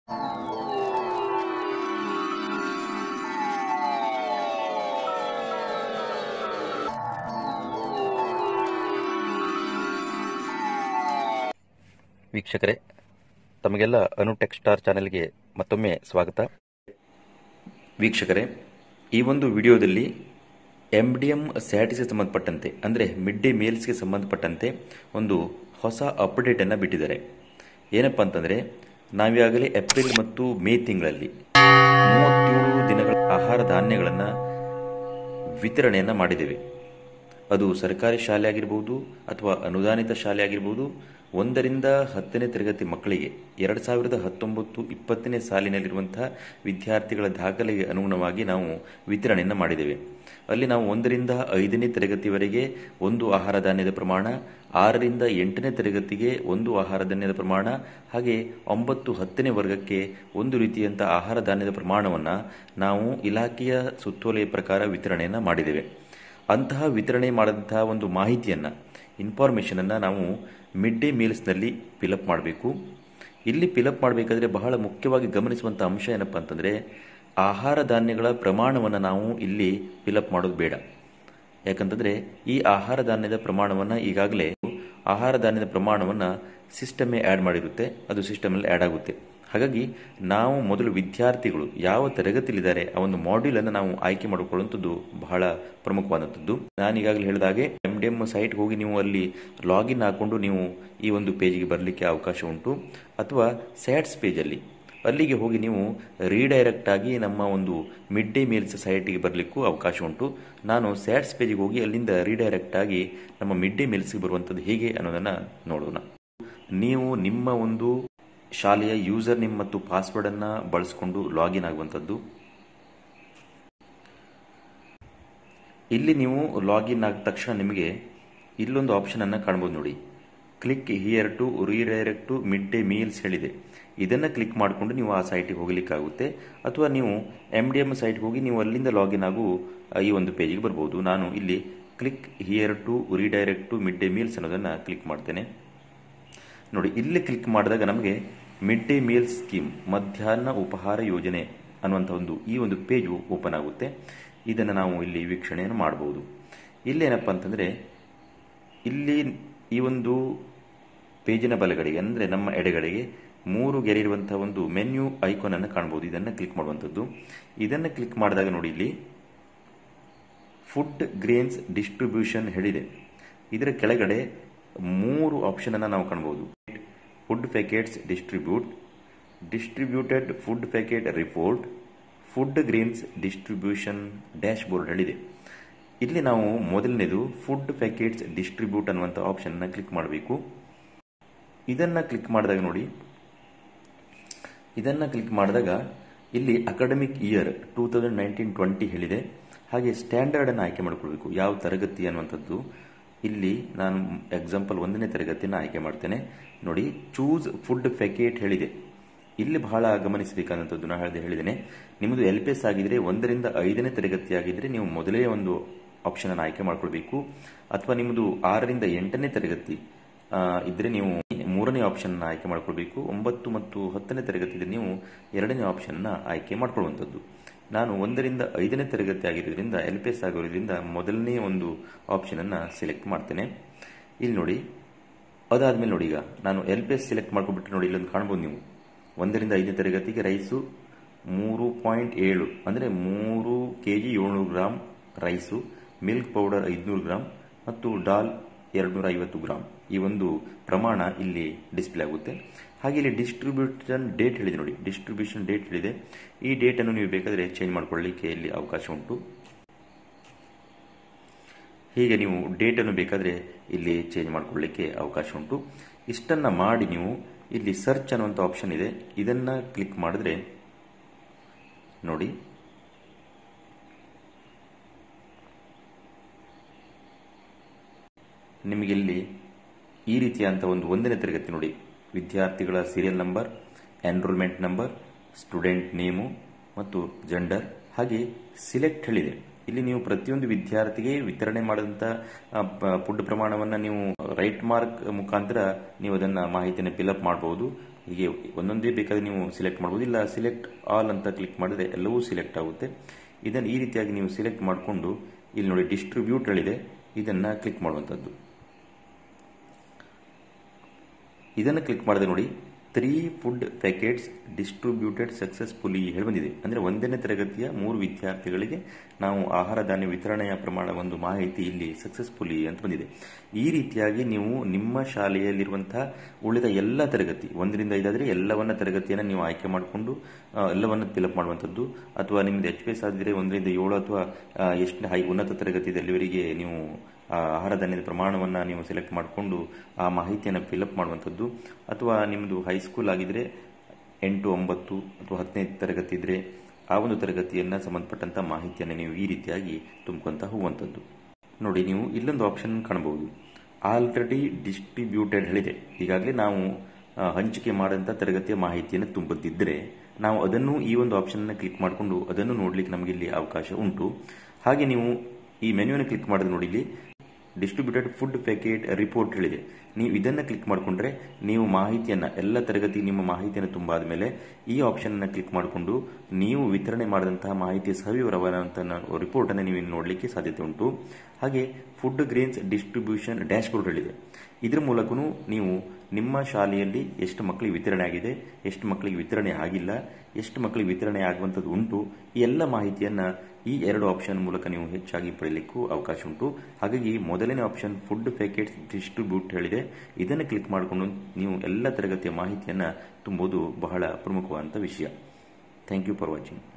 ವೀಕ್ಷಕರೇ ತಮಗೆಲ್ಲ ಅನು tech star ಚಾನೆಲ್ಗೆ ಮತ್ತೊಮ್ಮೆ ಸ್ವಾಗತ ವೀಕ್ಷಕರೇ ಈ ಒಂದು ವಿಡಿಯೋದಲ್ಲಿ ಎಮ್ ಡಿ ಎಮ್ ಸ್ಯಾಟಿಸ್ಗೆ ಸಂಬಂಧಪಟ್ಟಂತೆ ಅಂದರೆ ಮಿಡ್ ಡೇ ಮೀಲ್ಸ್ಗೆ ಸಂಬಂಧಪಟ್ಟಂತೆ ಒಂದು ಹೊಸ ಅಪ್ಡೇಟನ್ನು ಬಿಟ್ಟಿದ್ದಾರೆ ಏನಪ್ಪ ಅಂತಂದರೆ ನಾವೀಗಾಗಲೇ ಏಪ್ರಿಲ್ ಮತ್ತು ಮೇ ತಿಂಗಳಲ್ಲಿ ಮೂವತ್ತೇಳು ದಿನಗಳ ಆಹಾರ ಧಾನ್ಯಗಳನ್ನು ವಿತರಣೆಯನ್ನು ಮಾಡಿದ್ದೇವೆ ಅದು ಸರ್ಕಾರಿ ಶಾಲೆ ಆಗಿರ್ಬೋದು ಅಥವಾ ಅನುದಾನಿತ ಶಾಲೆ ಆಗಿರ್ಬೋದು ಒಂದರಿಂದ ಹತ್ತನೇ ತರಗತಿ ಮಕ್ಕಳಿಗೆ ಎರಡು ಸಾವಿರದ ಹತ್ತೊಂಬತ್ತು ಇಪ್ಪತ್ತನೇ ಸಾಲಿನಲ್ಲಿರುವಂತಹ ವಿದ್ಯಾರ್ಥಿಗಳ ದಾಖಲೆಗೆ ಅನುಗುಣವಾಗಿ ನಾವು ವಿತರಣೆಯನ್ನು ಮಾಡಿದ್ದೇವೆ ಅಲ್ಲಿ ನಾವು ಒಂದರಿಂದ ಐದನೇ ತರಗತಿವರೆಗೆ ಒಂದು ಆಹಾರ ಧಾನ್ಯದ ಪ್ರಮಾಣ ಆರರಿಂದ ಎಂಟನೇ ತರಗತಿಗೆ ಒಂದು ಆಹಾರ ಧಾನ್ಯದ ಪ್ರಮಾಣ ಹಾಗೆ ಒಂಬತ್ತು ಹತ್ತನೇ ವರ್ಗಕ್ಕೆ ಒಂದು ರೀತಿಯಂಥ ಆಹಾರ ಧಾನ್ಯದ ಪ್ರಮಾಣವನ್ನು ನಾವು ಇಲಾಖೆಯ ಸುತ್ತೋಲೆಯ ಪ್ರಕಾರ ವಿತರಣೆಯನ್ನು ಮಾಡಿದ್ದೇವೆ ಅಂತಹ ವಿತರಣೆ ಮಾಡಿದಂತಹ ಒಂದು ಮಾಹಿತಿಯನ್ನು ಇನ್ಫಾರ್ಮೇಷನನ್ನು ನಾವು ಮಿಡ್ ಡೇ ಮೀಲ್ಸ್ನಲ್ಲಿ ಫಿಲಪ್ ಮಾಡಬೇಕು ಇಲ್ಲಿ ಫಿಲಪ್ ಮಾಡಬೇಕಾದ್ರೆ ಬಹಳ ಮುಖ್ಯವಾಗಿ ಗಮನಿಸುವಂಥ ಅಂಶ ಏನಪ್ಪ ಅಂತಂದರೆ ಆಹಾರ ಧಾನ್ಯಗಳ ಪ್ರಮಾಣವನ್ನು ನಾವು ಇಲ್ಲಿ ಫಿಲಪ್ ಮಾಡೋದು ಬೇಡ ಯಾಕಂತಂದರೆ ಈ ಆಹಾರ ಧಾನ್ಯದ ಪ್ರಮಾಣವನ್ನು ಈಗಾಗಲೇ ಆಹಾರ ಧಾನ್ಯದ ಪ್ರಮಾಣವನ್ನು ಸಿಸ್ಟಮೇ ಆ್ಯಡ್ ಮಾಡಿರುತ್ತೆ ಅದು ಸಿಸ್ಟಮಲ್ಲಿ ಆ್ಯಡ್ ಆಗುತ್ತೆ ಹಾಗಾಗಿ ನಾವು ಮೊದಲು ವಿದ್ಯಾರ್ಥಿಗಳು ಯಾವ ತರಗತಿಲಿದ್ದಾರೆ ಆ ಒಂದು ಮಾಡ್ಯೂಲನ್ನು ನಾವು ಆಯ್ಕೆ ಮಾಡಿಕೊಳ್ಳುವಂಥದ್ದು ಬಹಳ ಪ್ರಮುಖವಾದಂಥದ್ದು ನಾನು ಈಗಾಗಲೇ ಹೇಳಿದಾಗೆ ಎಮ್ ಡಿ ಎಮ್ ಸೈಟ್ ಹೋಗಿ ನೀವು ಅಲ್ಲಿ ಲಾಗಿನ್ ಹಾಕೊಂಡು ನೀವು ಈ ಒಂದು ಪೇಜಿಗೆ ಬರಲಿಕ್ಕೆ ಅವಕಾಶ ಉಂಟು ಅಥವಾ ಸ್ಯಾಟ್ಸ್ ಪೇಜಲ್ಲಿ ಅಲ್ಲಿಗೆ ಹೋಗಿ ನೀವು ರೀಡೈರೆಕ್ಟ್ ಆಗಿ ನಮ್ಮ ಒಂದು ಮಿಡ್ ಡೇ ಮೀಲ್ಸ್ ಸೈಟಿಗೆ ಬರಲಿಕ್ಕೂ ಅವಕಾಶ ಉಂಟು ನಾನು ಸ್ಯಾಟ್ಸ್ ಪೇಜಿಗೆ ಹೋಗಿ ಅಲ್ಲಿಂದ ರೀಡೈರೆಕ್ಟ್ ಆಗಿ ನಮ್ಮ ಮಿಡ್ ಡೇ ಮೀಲ್ಸ್ಗೆ ಬರುವಂಥದ್ದು ಹೇಗೆ ಅನ್ನೋದನ್ನು ನೋಡೋಣ ನೀವು ನಿಮ್ಮ ಒಂದು ಶಾಲೆಯ ಯೂಸರ್ ನೇಮ್ ಮತ್ತು ಪಾಸ್ವರ್ಡನ್ನು ಬಳಸಿಕೊಂಡು ಲಾಗಿನ್ ಆಗುವಂಥದ್ದು ಇಲ್ಲಿ ನೀವು ಲಾಗಿನ್ ಆದ ತಕ್ಷಣ ನಿಮಗೆ ಇಲ್ಲೊಂದು ಆಪ್ಷನನ್ನು ಕಾಣ್ಬೋದು ನೋಡಿ click here to redirect to mid day meals ಹೇಳಿದೆ ಇದನ್ನು ಕ್ಲಿಕ್ ಮಾಡಿಕೊಂಡು ನೀವು ಆ ಸೈಟಿಗೆ ಹೋಗಲಿಕ್ಕಾಗುತ್ತೆ ಅಥವಾ ನೀವು ಎಮ್ ಡಿ ಎಮ್ ಸೈಟ್ಗೆ ಹೋಗಿ ನೀವು ಅಲ್ಲಿಂದ ಲಾಗಿನ್ ಆಗು ಈ ಒಂದು ಪೇಜಿಗೆ ಬರ್ಬೋದು ನಾನು ಇಲ್ಲಿ click here to redirect to mid day meals ಅನ್ನೋದನ್ನು ಕ್ಲಿಕ್ ಮಾಡ್ತೇನೆ ನೋಡಿ ಇಲ್ಲಿ ಕ್ಲಿಕ್ ಮಾಡಿದಾಗ ನಮಗೆ ಮಿಡ್ ಡೇ ಮೀಲ್ ಸ್ಕೀಮ್ ಮಧ್ಯಾಹ್ನ ಉಪಹಾರ ಯೋಜನೆ ಅನ್ನುವಂಥ ಒಂದು ಈ ಒಂದು ಪೇಜು ಓಪನ್ ಆಗುತ್ತೆ ಇದನ್ನು ನಾವು ಇಲ್ಲಿ ವೀಕ್ಷಣೆಯನ್ನು ಮಾಡಬಹುದು ಇಲ್ಲೇನಪ್ಪ ಅಂತಂದರೆ ಇಲ್ಲಿ ಈ ಒಂದು ಪೇಜಿನ ಬಲಗಡೆಗೆ ಅಂದರೆ ನಮ್ಮ ಎಡೆಗಡೆಗೆ ಮೂರು ಗೆರೆ ಇರುವಂಥ ಒಂದು ಮೆನ್ಯೂ ಐಕಾನ್ ಅನ್ನು ಕಾಣಬಹುದು ಇದನ್ನು ಕ್ಲಿಕ್ ಮಾಡುವಂಥದ್ದು ಇದನ್ನು ಕ್ಲಿಕ್ ಮಾಡಿದಾಗ ನೋಡಿ ಇಲ್ಲಿ ಫುಡ್ ಗ್ರೇನ್ಸ್ ಡಿಸ್ಟ್ರಿಬ್ಯೂಷನ್ ಹೇಳಿದೆ ಇದರ ಕೆಳಗಡೆ ಮೂರು ಆಪ್ಷನ್ ಅನ್ನು ನಾವು ಕಾಣಬಹುದು food packets distribute distributed food packet report food grains distribution dashboard ಹೇಳಿದೆ ಇಲ್ಲಿ ನಾವು ಮೊದಲನೇದು ಫುಡ್ ಪ್ಯಾಕೆಟ್ಸ್ ಡಿಸ್ಟ್ರಿಬ್ಯೂಟ್ ಅನ್ನುವಂಥ ಆಪ್ಷನ್ನ ಕ್ಲಿಕ್ ಮಾಡಬೇಕು ಇದನ್ನು ಕ್ಲಿಕ್ ಮಾಡಿದಾಗ ನೋಡಿ ಇದನ್ನು ಕ್ಲಿಕ್ ಮಾಡಿದಾಗ ಇಲ್ಲಿ academic year two thousand nineteen twenty ಹೇಳಿದೆ ಹಾಗೆ ಸ್ಟ್ಯಾಂಡರ್ಡನ್ನು ಆಯ್ಕೆ ಮಾಡಿಕೊಳ್ಬೇಕು ಯಾವ ತರಗತಿ ಅನ್ನುವಂಥದ್ದು ಇಲ್ಲಿ ನಾನು ಎಕ್ಸಾಂಪಲ್ ಒಂದನೇ ತರಗತಿನ ಆಯ್ಕೆ ಮಾಡ್ತೇನೆ ನೋಡಿ ಚೂಸ್ ಫುಡ್ ಪ್ಯಾಕೆಟ್ ಹೇಳಿದೆ ಇಲ್ಲಿ ಬಹಳ ಗಮನಿಸಬೇಕಾದಂಥದ್ದು ನಾನು ಹೇಳಿದೆ ಹೇಳಿದ್ದೇನೆ ನಿಮ್ಮದು ಎಲ್ ಪಿ ಎಸ್ ಆಗಿದ್ರೆ ಒಂದರಿಂದ ಐದನೇ ತರಗತಿ ಆಗಿದ್ರೆ ನೀವು ಮೊದಲೇ ಒಂದು ಆಪ್ಷನ್ ಅನ್ನು ಆಯ್ಕೆ ಮಾಡ್ಕೊಳ್ಬೇಕು ಅಥವಾ ನಿಮ್ಮದು ಆರರಿಂದ ಎಂಟನೇ ತರಗತಿ ಇದ್ರೆ ನೀವು ಮೂರನೇ ಆಪ್ಷನ್ ಆಯ್ಕೆ ಮಾಡ್ಕೊಳ್ಬೇಕು ಒಂಬತ್ತು ಮತ್ತು ಹತ್ತನೇ ತರಗತಿ ಇದ್ರೆ ನೀವು ಎರಡನೇ ಆಪ್ಷನ್ನ ಆಯ್ಕೆ ಮಾಡ್ಕೊಳ್ಳುವಂಥದ್ದು ನಾನು ಒಂದರಿಂದ ಐದನೇ ತರಗತಿ ಆಗಿರೋದ್ರಿಂದ ಎಲ್ ಪಿ ಎಸ್ ಆಗಿರೋದ್ರಿಂದ ಮೊದಲನೇ ಒಂದು ಆಪ್ಷನನ್ನು ಸೆಲೆಕ್ಟ್ ಮಾಡ್ತೇನೆ ಇಲ್ಲಿ ನೋಡಿ ಅದಾದ್ಮೇಲೆ ನೋಡಿ ಈಗ ನಾನು ಎಲ್ ಪಿ ಎಸ್ ಸೆಲೆಕ್ಟ್ ಮಾಡ್ಕೊಬಿಟ್ಟು ನೋಡಿ ಇಲ್ಲೊಂದು ಕಾಣ್ಬೋದು ನೀವು ಒಂದರಿಂದ ಐದನೇ ತರಗತಿಗೆ ರೈಸು ಮೂರು ಪಾಯಿಂಟ್ ಏಳು ಅಂದರೆ ಮೂರು ಕೆ ಜಿ ಏಳ್ನೂರು ಗ್ರಾಮ್ ರೈಸು ಮಿಲ್ಕ್ ಪೌಡರ್ ಐದುನೂರು ಗ್ರಾಮ್ ಮತ್ತು ಡಾಲ್ ಎರಡುನೂರ ಐವತ್ತು ಗ್ರಾಮ್ ಈ ಒಂದು ಪ್ರಮಾಣ ಇಲ್ಲಿ ಡಿಸ್ಪ್ಲೇ ಆಗುತ್ತೆ ಹಾಗೆ ಇಲ್ಲಿ ಡಿಸ್ಟ್ರಿಬ್ಯೂಷನ್ ಡೇಟ್ ಹೇಳಿದೆ ನೋಡಿ ಡಿಸ್ಟ್ರಿಬ್ಯೂಷನ್ ಡೇಟ್ ಹೇಳಿದೆ ಈ ಡೇಟನ್ನು ನೀವು ಬೇಕಾದರೆ ಚೇಂಜ್ ಮಾಡ್ಕೊಳ್ಳಿಕ್ಕೆ ಇಲ್ಲಿ ಅವಕಾಶ ಉಂಟು ಹೀಗೆ ನೀವು ಡೇಟನ್ನು ಬೇಕಾದರೆ ಇಲ್ಲಿ ಚೇಂಜ್ ಮಾಡ್ಕೊಳ್ಳಿಕ್ಕೆ ಅವಕಾಶ ಉಂಟು ಇಷ್ಟನ್ನು ಮಾಡಿ ನೀವು ಇಲ್ಲಿ ಸರ್ಚ್ ಅನ್ನುವಂಥ ಆಪ್ಷನ್ ಇದೆ ಇದನ್ನು ಕ್ಲಿಕ್ ಮಾಡಿದ್ರೆ ನೋಡಿ ನಿಮಗೆ ಇಲ್ಲಿ ಈ ರೀತಿಯಂಥ ಒಂದು ಒಂದನೇ ತರಗತಿ ನೋಡಿ ವಿದ್ಯಾರ್ಥಿಗಳ serial number enrolment number student name ಮತ್ತು ಜೆಂಡರ್ ಹಾಗೆ ಸಿಲೆಕ್ಟ್ ಹೇಳಿದೆ ಇಲ್ಲಿ ನೀವು ಪ್ರತಿಯೊಂದು ವಿದ್ಯಾರ್ಥಿಗೆ ವಿತರಣೆ ಮಾಡಿದಂಥ ಫುಡ್ ಪ್ರಮಾಣವನ್ನು ನೀವು ರೈಟ್ ಮಾರ್ಕ್ ಮುಖಾಂತರ ನೀವು ಅದನ್ನು ಮಾಹಿತಿಯನ್ನು ಫಿಲಪ್ ಮಾಡಬಹುದು ಹೀಗೆ ಒಂದೊಂದೇ ಬೇಕಾದ್ರೆ ನೀವು ಸಿಲೆಕ್ಟ್ ಮಾಡ್ಬೋದು ಇಲ್ಲ ಸಿಲೆಕ್ಟ್ ಆಲ್ ಅಂತ ಕ್ಲಿಕ್ ಮಾಡಿದ್ರೆ ಎಲ್ಲವೂ ಸಿಲೆಕ್ಟ್ ಆಗುತ್ತೆ ಇದನ್ನು ಈ ರೀತಿಯಾಗಿ ನೀವು ಸಿಲೆಕ್ಟ್ ಮಾಡಿಕೊಂಡು ಇಲ್ಲಿ ನೋಡಿ ಡಿಸ್ಟ್ರಿಬ್ಯೂಟ್ ಹೇಳಿದೆ ಇದನ್ನು ಕ್ಲಿಕ್ ಮಾಡುವಂಥದ್ದು ಇದನ್ನು ಕ್ಲಿಕ್ ಮಾಡಿದೆ ನೋಡಿ three food packets distributed successfully ಹೇಳಿ ಬಂದಿದೆ ಅಂದರೆ ಒಂದನೇ ತರಗತಿಯ ಮೂರು ವಿದ್ಯಾರ್ಥಿಗಳಿಗೆ ನಾವು ಆಹಾರ ಧಾನ್ಯ ವಿತರಣೆಯ ಪ್ರಮಾಣ ಒಂದು ಮಾಹಿತಿ ಇಲ್ಲಿ ಸಕ್ಸಸ್ಫುಲಿ ಅಂತ ಬಂದಿದೆ ಈ ರೀತಿಯಾಗಿ ನೀವು ನಿಮ್ಮ ಶಾಲೆಯಲ್ಲಿರುವಂತಹ ಉಳಿದ ಎಲ್ಲ ತರಗತಿ ಒಂದರಿಂದ ಐದಾದರೆ ಎಲ್ಲವನ್ನ ತರಗತಿಯನ್ನು ನೀವು ಆಯ್ಕೆ ಮಾಡಿಕೊಂಡು ಎಲ್ಲವನ್ನು ಫಿಲಪ್ ಮಾಡುವಂಥದ್ದು ಅಥವಾ ನಿಮ್ದು ಎಚ್ ಪಿ ಎಸ್ ಆಗಿದ್ರೆ ಒಂದರಿಂದ ಏಳು ಅಥವಾ ಎಷ್ಟು ಹೈ ಉನ್ನತ ತರಗತಿ ಅಲ್ಲಿವರೆಗೆ ನೀವು ಆಹಾರ ಧಾನ್ಯದ ಪ್ರಮಾಣವನ್ನು ನೀವು ಸೆಲೆಕ್ಟ್ ಮಾಡಿಕೊಂಡು ಆ ಮಾಹಿತಿಯನ್ನು ಫಿಲಪ್ ಮಾಡುವಂಥದ್ದು ಅಥವಾ ನಿಮ್ಮದು ಹೈಸ್ಕೂಲ್ ಆಗಿದ್ರೆ ಎಂಟು ಒಂಬತ್ತು ಅಥವಾ ಹತ್ತನೇ ತರಗತಿ ಇದ್ದರೆ ಆ ಒಂದು ತರಗತಿಯನ್ನು ಸಂಬಂಧಪಟ್ಟಂಥ ಮಾಹಿತಿಯನ್ನು ನೀವು ಈ ರೀತಿಯಾಗಿ ತುಂಬ್ಕೊಂತ ಹೋಗುವಂಥದ್ದು ನೋಡಿ ನೀವು ಇಲ್ಲೊಂದು ಆಪ್ಷನ್ ಕಾಣಬಹುದು ಆಲ್ರೆಡಿ ಡಿಸ್ಟ್ರಿಬ್ಯೂಟೆಡ್ ಹೇಳಿದೆ ಈಗಾಗಲೇ ನಾವು ಹಂಚಿಕೆ ಮಾಡಿದಂಥ ತರಗತಿಯ ಮಾಹಿತಿಯನ್ನು ತುಂಬದಿದ್ದರೆ ನಾವು ಅದನ್ನು ಈ ಒಂದು ಆಪ್ಷನ್ನ ಕ್ಲಿಕ್ ಮಾಡಿಕೊಂಡು ಅದನ್ನು ನೋಡಲಿಕ್ಕೆ ನಮಗೆ ಇಲ್ಲಿ ಅವಕಾಶ ಉಂಟು ಹಾಗೆ ನೀವು ಈ ಮೆನ್ಯೂನ ಕ್ಲಿಕ್ ಮಾಡಿದ್ರೆ ನೋಡಿ ಇಲ್ಲಿ ಡಿಸ್ಟ್ರಿಬ್ಯೂಟೆಡ್ ಫುಡ್ ಪ್ಯಾಕೆಟ್ ರಿಪೋರ್ಟ್ ಹೇಳಿದೆ ನೀವು ಇದನ್ನು ಕ್ಲಿಕ್ ಮಾಡಿಕೊಂಡ್ರೆ ನೀವು ಮಾಹಿತಿಯನ್ನು ಎಲ್ಲ ತರಗತಿ ನಿಮ್ಮ ಮಾಹಿತಿಯನ್ನು ತುಂಬಾದ ಮೇಲೆ ಈ ಆಪ್ಷನ್ನ ಕ್ಲಿಕ್ ಮಾಡಿಕೊಂಡು ನೀವು ವಿತರಣೆ ಮಾಡಿದಂತಹ ಮಾಹಿತಿಯ ಸವಿವರವಾದಂತಹ ರಿಪೋರ್ಟನ್ನು ನೀವು ನೋಡಲಿಕ್ಕೆ ಸಾಧ್ಯತೆ ಉಂಟು ಹಾಗೆ ಫುಡ್ ಗ್ರೇನ್ಸ್ ಡಿಸ್ಟ್ರಿಬ್ಯೂಷನ್ ಡ್ಯಾಶ್ಬೋರ್ಡ್ ಹೇಳಿದೆ ಇದರ ಮೂಲಕನೂ ನೀವು ನಿಮ್ಮ ಶಾಲೆಯಲ್ಲಿ ಎಷ್ಟು ಮಕ್ಕಳಿಗೆ ವಿತರಣೆ ಆಗಿದೆ ಎಷ್ಟು ಮಕ್ಕಳಿಗೆ ವಿತರಣೆ ಆಗಿಲ್ಲ ಎಷ್ಟು ಮಕ್ಕಳಿಗೆ ವಿತರಣೆ ಆಗುವಂಥದ್ದು ಉಂಟು ಈ ಎಲ್ಲ ಮಾಹಿತಿಯನ್ನು ಈ ಎರಡು ಆಪ್ಷನ್ ಮೂಲಕ ನೀವು ಹೆಚ್ಚಾಗಿ ಪಡೆಯಲಿಕ್ಕೂ ಅವಕಾಶ ಉಂಟು ಹಾಗಾಗಿ ಮೊದಲನೇ ಆಪ್ಷನ್ ಫುಡ್ ಪ್ಯಾಕೆಟ್ಸ್ ಡಿಸ್ಟ್ರಿಬ್ಯೂಟ್ ಹೇಳಿದೆ ಇದನ್ನು ಕ್ಲಿಕ್ ಮಾಡಿಕೊಂಡು ನೀವು ಎಲ್ಲ ತರಗತಿಯ ಮಾಹಿತಿಯನ್ನು ತುಂಬುವುದು ಬಹಳ ಪ್ರಮುಖವಾದಂಥ ವಿಷಯ ಥ್ಯಾಂಕ್ ಯು ಫಾರ್ ವಾಚಿಂಗ್